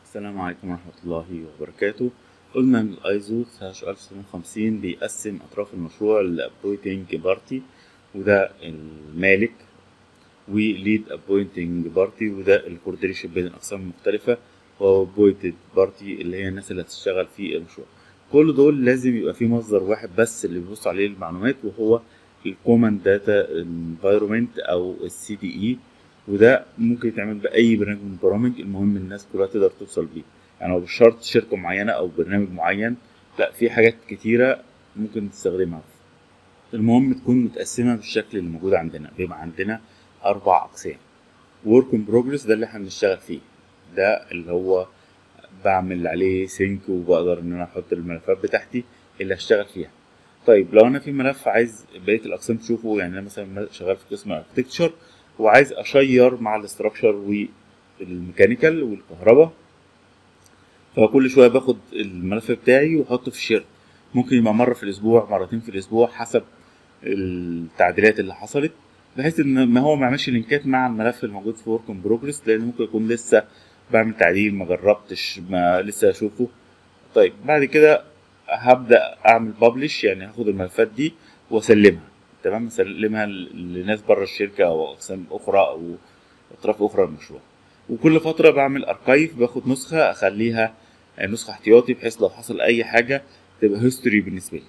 السلام عليكم ورحمة الله وبركاته قلنا ان الايزو 19650 بيقسم اطراف المشروع لابوينتنج بارتي وده المالك وليد ابوينتنج بارتي وده الكوردينيشن بين الاقسام المختلفة وابوينتد بارتي اللي هي الناس اللي هتشتغل في المشروع كل دول لازم يبقى في مصدر واحد بس اللي بيبص عليه المعلومات وهو الكومن داتا انفايرومنت او السي دي اي وده ممكن يتعمل باي برنامج من البرامج المهم الناس كلها تقدر توصل بيه يعني هو مش شرط شركه معينه او برنامج معين لا في حاجات كتيره ممكن تستخدمها المهم تكون متقسمه بالشكل اللي موجود عندنا بيبقى عندنا اربع اقسام work in progress ده اللي احنا بنشتغل فيه ده اللي هو بعمل عليه سينك وبقدر ان انا احط الملفات بتاعتي اللي هشتغل فيها طيب لو انا في ملف عايز بقيه الاقسام تشوفه يعني انا مثلا شغال في قسم اركتكتشر وعايز اشير مع الاستراكشر والميكانيكال والكهرباء فكل شويه باخد الملف بتاعي واحطه في الشير ممكن يبقى مره في الاسبوع مرتين في الاسبوع حسب التعديلات اللي حصلت بحيث ان ما هو ما يعملش لينكات مع الملف الموجود في ورك ان بروجرس لان ممكن يكون لسه بعمل تعديل ما جربتش ما لسه اشوفه طيب بعد كده هبدا اعمل ببلش يعني هاخد الملفات دي واسلمها تمام اسلمها لناس بره الشركه او اقسام اخرى او اطراف اخرى للمشروع وكل فتره بعمل اركايف باخد نسخه اخليها نسخه احتياطي بحيث لو حصل اي حاجه تبقى هيستوري بالنسبه لي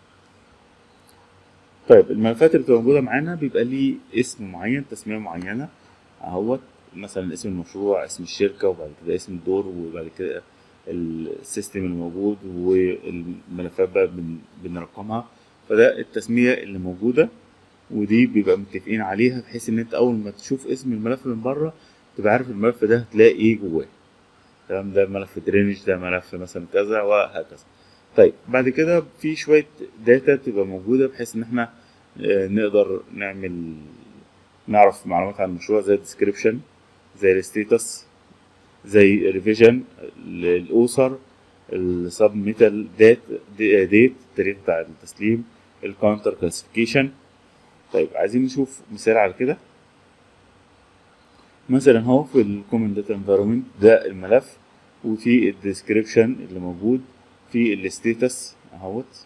طيب الملفات اللي بتبقى موجوده معانا بيبقى ليه اسم معين تسميه معينه اهوت مثلا اسم المشروع اسم الشركه وبعد كده اسم الدور وبعد كده السيستم الموجود والملفات بقى بنرقمها فده التسمية اللي موجودة ودي بيبقى متفقين عليها بحيث ان انت اول ما تشوف اسم الملف من بره تبقى عارف الملف ده هتلاقي ايه جواه تمام ده ملف درينج ده ملف مثلا كذا وهكذا طيب بعد كده في شوية داتا تبقى موجودة بحيث ان احنا نقدر نعمل نعرف معلومات عن المشروع زي الديسكريبشن زي الستيتس زي ريفيجن الاوسر السب ميتال ديت ديت التاريخ بتاع التسليم الكاونتر كلاسيفيكيشن طيب عايزين نشوف مثال على كده مثلا هو في الكومن داتا انفيرومنت ده الملف وفي الديسكريبشن اللي موجود في الستيتس اهوت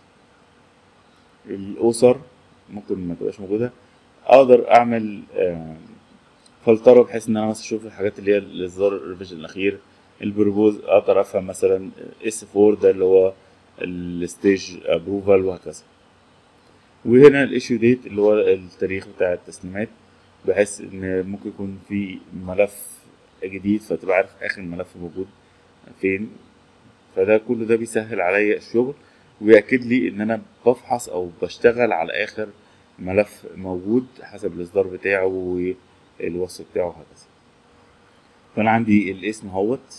الاوسر ممكن ما تبقاش موجوده اقدر اعمل فلتره بحيث ان انا مثلا اشوف الحاجات اللي هي الاصدار الريفيجن الاخير البروبوز اقدر افهم مثلا اس 4 ده اللي هو الستيج ابروفال وهكذا وهنا الايشيو ديت اللي هو التاريخ بتاع التسليمات بحيث ان ممكن يكون في ملف جديد فتبقى عارف اخر ملف موجود فين فده كل ده بيسهل عليا الشغل ويأكد لي ان انا بفحص او بشتغل على اخر ملف موجود حسب الاصدار بتاعه والوصف بتاعه وهكذا فانا عندي الاسم اهوت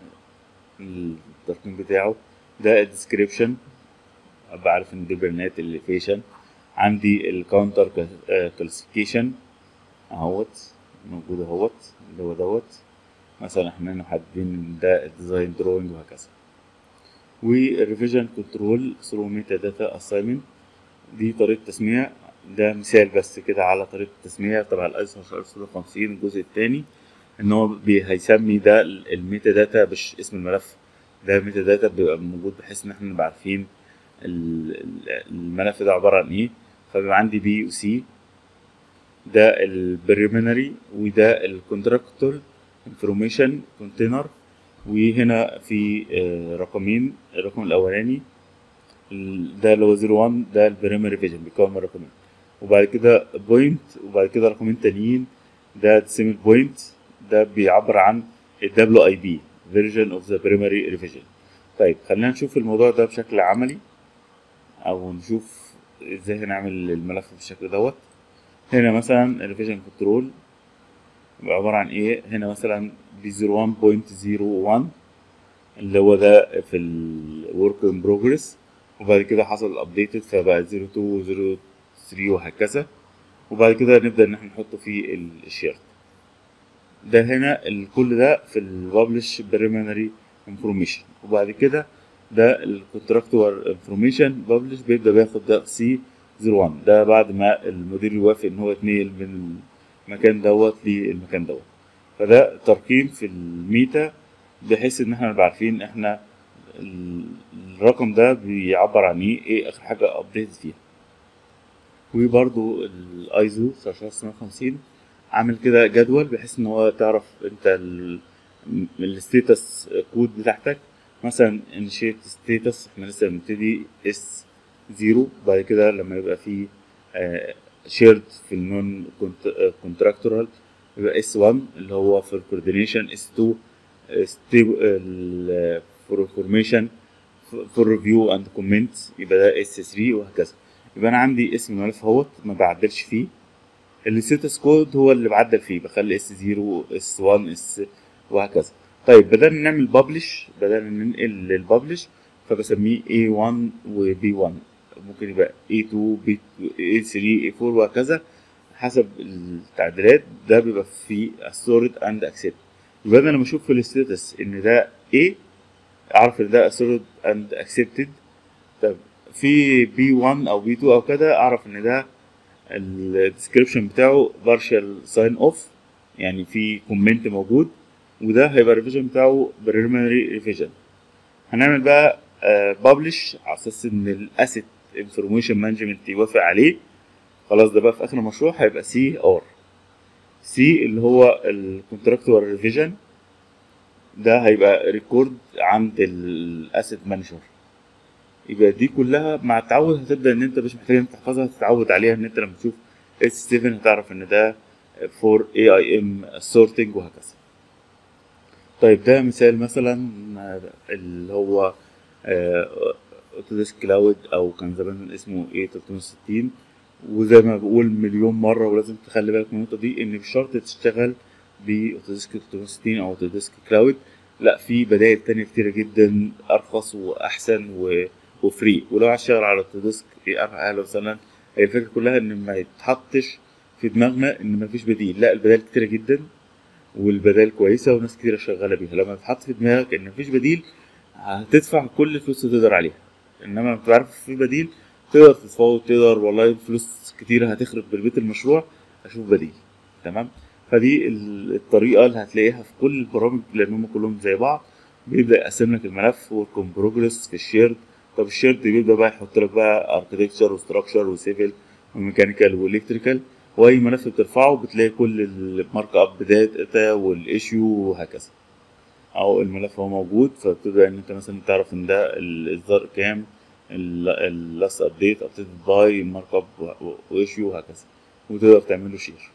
الترقيم بتاعه ده الديسكريبشن ابقى عارف ان دي بيانات اللوكيشن عندي الكاونتر كلاسيفيكيشن اهوت موجود اهوت اللي هو دوت مثلا احنا محددين ده الديزاين دروينج وهكذا والريفيجن كنترول ثرو ميتا داتا اساينمنت دي طريقه تسميه ده مثال بس كده على طريقه التسميه تبع الايسو 50 الجزء الثاني ان هو هيسمي ده الميتا داتا مش اسم الملف ده ميتا داتا بيبقى موجود بحيث ان احنا نبقى عارفين الملف ده عباره عن ايه فبيبقى عندي بي وسي ده البريمينري وده الكونتراكتور انفورميشن كونتينر وهنا في رقمين الرقم الاولاني ده اللي هو 01 ده البريمري فيجن بيكون من رقمين وبعد كده بوينت وبعد كده رقمين تانيين ده ديسيمال بوينت ده بيعبر عن ال WIB version of the primary revision طيب خلينا نشوف الموضوع ده بشكل عملي او نشوف ازاي هنعمل الملف بالشكل دوت هنا مثلا الريفيجن كنترول عبارة عن ايه هنا مثلا ب 01.01 اللي هو ده في ال work in progress وبعد كده حصل updated فبقى 02 03 وهكذا وبعد كده نبدأ ان احنا نحطه في الشيرت ده هنا كل ده في الببلش بريمينري انفورميشن وبعد كده ده الكونتراكتور انفورميشن ببلش بيبدا بياخد ده سي 01 ده بعد ما المدير يوافق ان هو يتنقل من المكان دوت للمكان دوت فده ترقيم في الميتا بحيث ان احنا نبقى عارفين احنا ال- الرقم ده بيعبر عن ايه ايه اخر حاجه ابديت فيها وبرضو الايزو 19650 عامل كده جدول بحيث ان هو تعرف انت الستيتس كود بتاعتك مثلا انشيت ستيتس احنا لسه بنبتدي اس زيرو بعد كده لما يبقى في شيرد في النون كونتراكتورال يبقى اس 1 اللي هو في الكوردينيشن اس 2 فور انفورميشن فور ريفيو اند كومنت يبقى ده اس 3 وهكذا يبقى انا عندي اسم الملف اهوت ما بعدلش فيه الستاتس كود هو اللي بعدل فيه بخلي اس 0 اس 1 اس وهكذا طيب بدل نعمل ببلش بدل ننقل للببلش فبسميه A1 و B1 ممكن يبقى A2 B2 A3 A4 وهكذا حسب التعديلات ده بيبقى في assorted and accept يبقى انا لما اشوف في الستاتس ان ده A اعرف ان ده assorted and accepted طب في B1 او B2 او كده اعرف ان ده الديسكريبشن بتاعه partial sign off يعني في كومنت موجود وده هيبقى الريفيجن بتاعه preliminary ريفيجن هنعمل بقى ببلش على اساس ان الاسيت انفورميشن مانجمنت يوافق عليه خلاص ده بقى في اخر المشروع هيبقى سي ار سي اللي هو الكونتراكتور ريفيجن ده هيبقى ريكورد عند الاسيت مانجر يبقى دي كلها مع التعود هتبدا ان انت مش محتاج انت تحفظها تتعود عليها ان انت لما تشوف اس 7 هتعرف ان ده فور اي اي ام سورتنج وهكذا طيب ده مثال مثلا اللي هو اوتوديسك كلاود او كان زمان اسمه ايه 360 وزي ما بقول مليون مره ولازم تخلي بالك من النقطه دي ان مش شرط تشتغل باوتوديسك 360 او اوتوديسك كلاود لا في بدائل تانية كتيرة جدا ارخص واحسن و... وفري ولو عايز تشتغل على اوتوديسك اهلا وسهلا هي الفكره كلها ان ما يتحطش في دماغنا ان مفيش بديل لا البدائل كتيرة جدا والبدائل كويسه وناس كتيرة شغاله بيها لما تحط في دماغك ان مفيش بديل هتدفع كل الفلوس اللي تقدر عليها انما لما تعرف في بديل تقدر تتفاوض تقدر والله فلوس كتيرة هتخرب بالبيت المشروع اشوف بديل تمام فدي الطريقه اللي هتلاقيها في كل البرامج لان هم كلهم زي بعض بيبدا يقسم لك الملف ورك بروجرس في الشيرد طب الشيرد بيبدا بقى يحط لك بقى اركتكتشر وستراكشر وسيفل وميكانيكال والكتريكال واي ملف بترفعه بتلاقي كل المارك اب داتا والايشيو وهكذا او الملف هو موجود فبتبدا ان انت مثلا تعرف ان ده الاصدار كام اللاست ابديت ابديت باي مارك اب وايشيو وهكذا وتقدر تعمل له شير